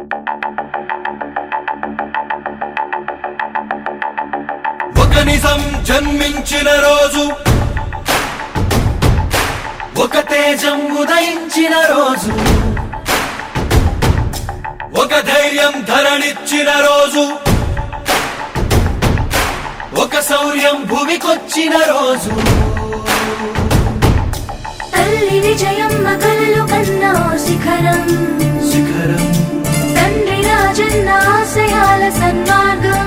ఒక నిజం జన్మించిన రోజు ఒక తేజం ఉదయించిన రోజు ఒక ధైర్యం ధరణిచ్చిన రోజు ఒక శౌర్యం భూమికొచ్చిన రోజు తల్లి విజయమ్మ కలలు కన్నా శిఖరం శిఖరం తండ్రి రాజన్న ఆశయాల సన్మార్గం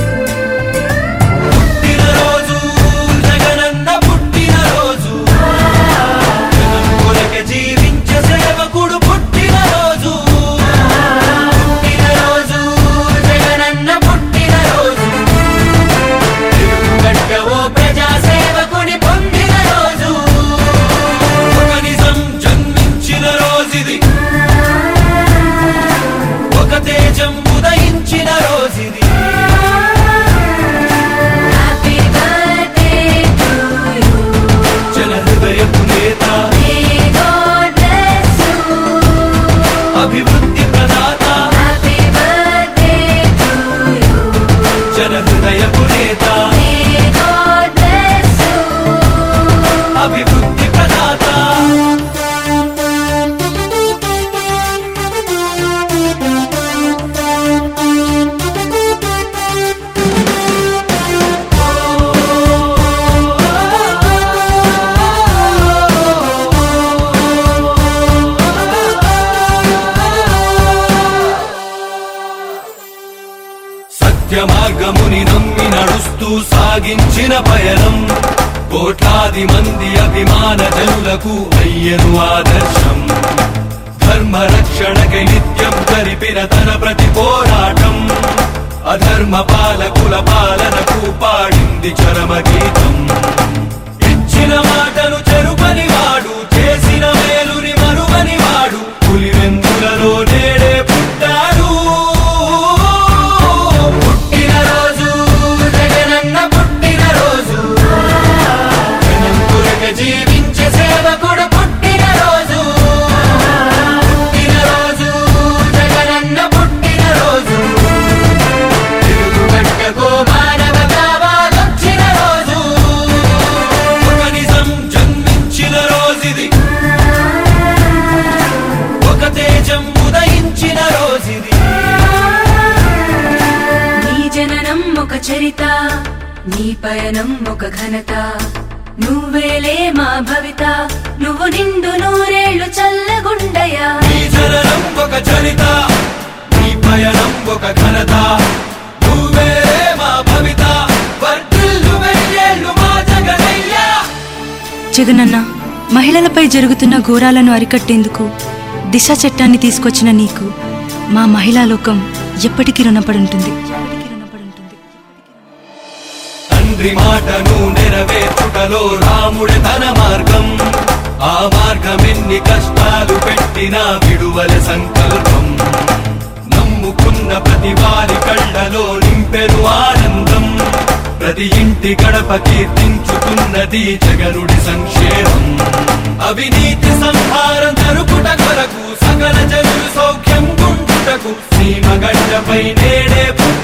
పుట్టిన రోజు జగనన్న పుట్టిన రోజు జనం కొరకే జీవించే సేవకుడు పుట్టిన రోజు పుట్టిన రోజు జగనన్న పుట్టిన రోజు తిరుగుగడ్డ ఓ ప్రజా సేవకుని పొందిన రోజు ఒక నిజం జన్మించిన రోజుది ఒక తేజం ఉదయించిన రోజుది హ్యాపీ బర్త్డే టు యు జన హృదయపు నేత మే గాడ్ బ్లెస్ యు అభివృద్ధి ప్రదాత హ్యాపీ బర్త్డే టు యు జన హృదయపు నేత మే గాడ్ బ్లెస్ యు అభివృద్ధి ప్రదాత సత్య మార్గముని నమ్మి నడుస్తూ సాగించిన పయనం కోట్లాది మంది అభిమాన జనులకు అయ్యను ఆదర్శం ధర్మ రక్షణకై నిత్యం జరిపిన తన ప్రతి పోరాటం అధర్మ పాలకుల పాలనకు పాడింది చరమ గీతం ఇచ్చిన మాటను చెరుపని వాడు చేసిన మేలుని మరువని వాడు పులివెందులలో నేడే పుట్టాడు పుట్టిన రోజు జగనన్న పుట్టిన రోజు జనం కొరకే జీవించే సేవకుడు పుట్టిన రోజు పుట్టిన రోజు జగనన్న పుట్టిన రోజు తిరుగుగడ్డకు మానవ కావాలొచ్చిన రోజు ఒక నిజం జన్మించిన రోజుది ఒక తేజం ఉదయించిన రోజుది నీ జననం ఒక చరిత నీ పయనం ఒక ఘనత నువ్వేలే మా భవిత నువ్వు నిండు నూరేళ్లు చల్లగుండయా నీ జననం ఒక చరిత నీ పయనం ఒక ఘనత నువ్వే మా భవిత వర్ధిల్లు వెయ్యేళ్ళు మా జగనయ్యా జగనన్న మహిళలపై జరుగుతున్న ఘోరాలను అరికట్టేందుకు దిశ చట్టాన్ని తీసుకొచ్చిన నీకు మా మహిళా లోకం ఎప్పటికీ రుణపడి ఉంటుంది తండ్రి మాటను నెరవేర్చుటలో రాముడి తన మార్గం ఆ మార్గం ఎన్ని కష్టాలు పెట్టినా విడువల సంకల్పం నమ్ముకున్న ప్రతి వారి కళ్ళలో నింపెను ఆనందం ప్రతి ఇంటి గడప కీర్తించుతున్నది జగనుడి సంక్షేమం అవినీతి సంహారం జరుపుట కొరకు సకల జనులు సౌఖ్యం గుంటుటకు సీమగడ్డపై నేడే పుట్టిన